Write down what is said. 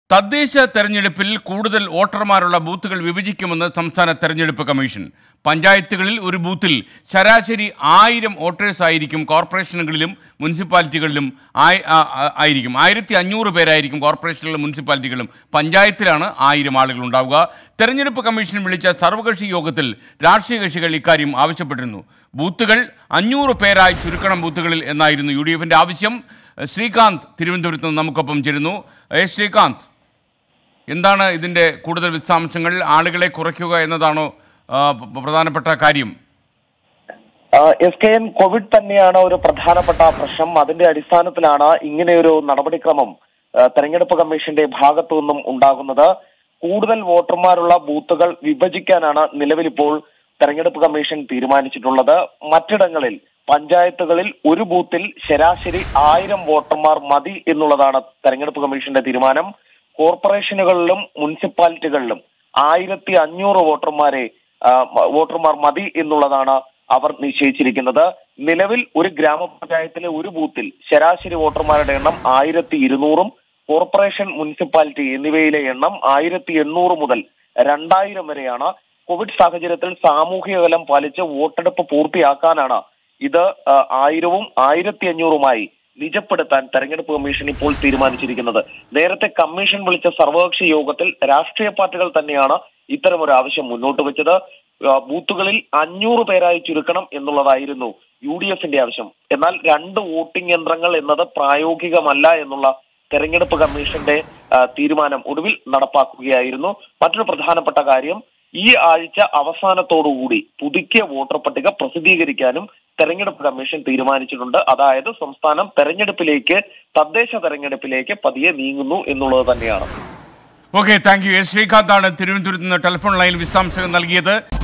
തദ്ദേശ തെരഞ്ഞെടുപ്പിൽ കൂടുതൽ വോട്ടർമാരുള്ള ബൂത്തുകൾ വിഭജിക്കുമെന്ന് സംസ്ഥാന തെരഞ്ഞെടുപ്പ് കമ്മീഷൻ പഞ്ചായത്തുകളിൽ ഒരു ബൂത്തിൽ ശരാശരി ആയിരം വോട്ടേഴ്സ് ആയിരിക്കും കോർപ്പറേഷനുകളിലും മുനിസിപ്പാലിറ്റികളിലും ആയി- ആ- ആ- ആയിരിക്കും ആയിരത്തി അഞ്ഞൂറ് പേരായിരിക്കും കോർപ്പറേഷനുകളിലും മുനിസിപ്പാലിറ്റികളിലും പഞ്ചായത്തിലാണ് ആയിരം ആളുകൾ ഉണ്ടാവുക തെരഞ്ഞെടുപ്പ് കമ്മീഷൻ വിളിച്ച സർവകക്ഷി യോഗത്തിൽ രാഷ്ട്രീയ കക്ഷികൾ ഇക്കാര്യം ആവശ്യപ്പെട്ടിരുന്നു ബൂത്തുകൾ അഞ്ഞൂറ് പേരായി ചുരുക്കണം ബൂത്തുകളിൽ എന്നായിരുന്നു യു ഡി എഫിൻ്റെ ആവശ്യം ശ്രീകാന്ത് തിരുവനന്തപുരത്ത് നിന്ന് നമുക്കൊപ്പം ചേരുന്നു ഏ ശ്രീകാന്ത് എന്താണ് ഇതിൻ്റെ കൂടുതൽ വിശദാംശങ്ങൾ ആളുകളെ കുറയ്ക്കുക എന്നതാണോ ആ, പ- പ്രധാനപ്പെട്ട കാര്യം എസ് കെ എൻ കോവിഡ് തന്നെയാണ് ഒരു പ്രധാനപ്പെട്ട പ്രശ്നം അതിന്റെ അടിസ്ഥാനത്തിലാണ് ഇങ്ങനെയൊരു നടപടിക്രമം ആ, തെരഞ്ഞെടുപ്പ് കമ്മീഷന്റെ ഭാഗത്തു നിന്നും ഉണ്ടാകുന്നത് കൂടുതൽ വോട്ടർമാരുള്ള ബൂത്തുകൾ വിഭജിക്കാനാണ് നിലവിലിപ്പോൾ തെരഞ്ഞെടുപ്പ് കമ്മീഷൻ തീരുമാനിച്ചിട്ടുള്ളത് മറ്റിടങ്ങളിൽ പഞ്ചായത്തുകളിൽ ഒരു ബൂത്തിൽ ശരാശരി ആയിരം വോട്ടർമാർ മതി എന്നുള്ളതാണ് തെരഞ്ഞെടുപ്പ് കമ്മീഷന്റെ തീരുമാനം കോർപ്പറേഷനുകളിലും മുനിസിപ്പാലിറ്റികളിലും ആയിരത്തി അഞ്ഞൂറ് വോട്ടർമാരെ ആ, മ- വോട്ടർമാർ മതി എന്നുള്ളതാണ് അവർ നിശ്ചയിച്ചിരിക്കുന്നത് നിലവിൽ ഒരു ഗ്രാമപഞ്ചായത്തിലെ ഒരു ബൂത്തിൽ ശരാശരി വോട്ടർമാരുടെ എണ്ണം ആയിരത്തി ഇരുന്നൂറും കോർപ്പറേഷൻ മുനിസിപ്പാലിറ്റി എന്നിവയിലെ എണ്ണം ആയിരത്തി എണ്ണൂറ് മുതൽ രണ്ടായിരം വരെയാണ് കോവിഡ് സാഹചര്യത്തിൽ സാമൂഹിക അകലം പാലിച്ച് വോട്ടെടുപ്പ് പൂർത്തിയാക്കാനാണ് ഇത് ആ, ആയിരവും ആയിരത്തി അഞ്ഞൂറുമായി നിജപ്പെടുത്താൻ തെരഞ്ഞെടുപ്പ് കമ്മീഷൻ ഇപ്പോൾ തീരുമാനിച്ചിരിക്കുന്നത് നേരത്തെ കമ്മീഷൻ വിളിച്ച സർവകക്ഷി യോഗത്തിൽ രാഷ്ട്രീയ പാർട്ടികൾ തന്നെയാണ് ഇത്തരമൊരു ആവശ്യം മുന്നോട്ട് വെച്ചത് ആ, ബൂത്തുകളിൽ അഞ്ഞൂറ് പേരായി ചുരുക്കണം എന്നുള്ളതായിരുന്നു യു ഡി എഫിന്റെ ആവശ്യം എന്നാൽ രണ്ട് വോട്ടിംഗ് യന്ത്രങ്ങൾ എന്നത് പ്രായോഗികമല്ല എന്നുള്ള തെരഞ്ഞെടുപ്പ് കമ്മീഷന്റെ ആ, തീരുമാനം ഒടുവിൽ നടപ്പാക്കുകയായിരുന്നു മറ്റൊരു പ്രധാനപ്പെട്ട കാര്യം ഈ ആഴ്ച അവസാനത്തോടുകൂടി പുതുക്കിയ വോട്ടർ പട്ടിക പ്രസിദ്ധീകരിക്കാനും തെരഞ്ഞെടുപ്പ് കമ്മീഷൻ തീരുമാനിച്ചിട്ടുണ്ട് അതായത് സംസ്ഥാനം തെരഞ്ഞെടുപ്പിലേക്ക് തദ്ദേശ തെരഞ്ഞെടുപ്പിലേക്ക് പതിയെ നീങ്ങുന്നു എന്നുള്ളത് തന്നെയാണ് ഓക്കെ താങ്ക് യു എസ് ശ്രീകാന്താണ് തിരുവനന്തപുരത്ത് നിന്ന് ടെലിഫോൺ ലൈനിൽ വിശദാംശങ്ങൾ നൽകിയത്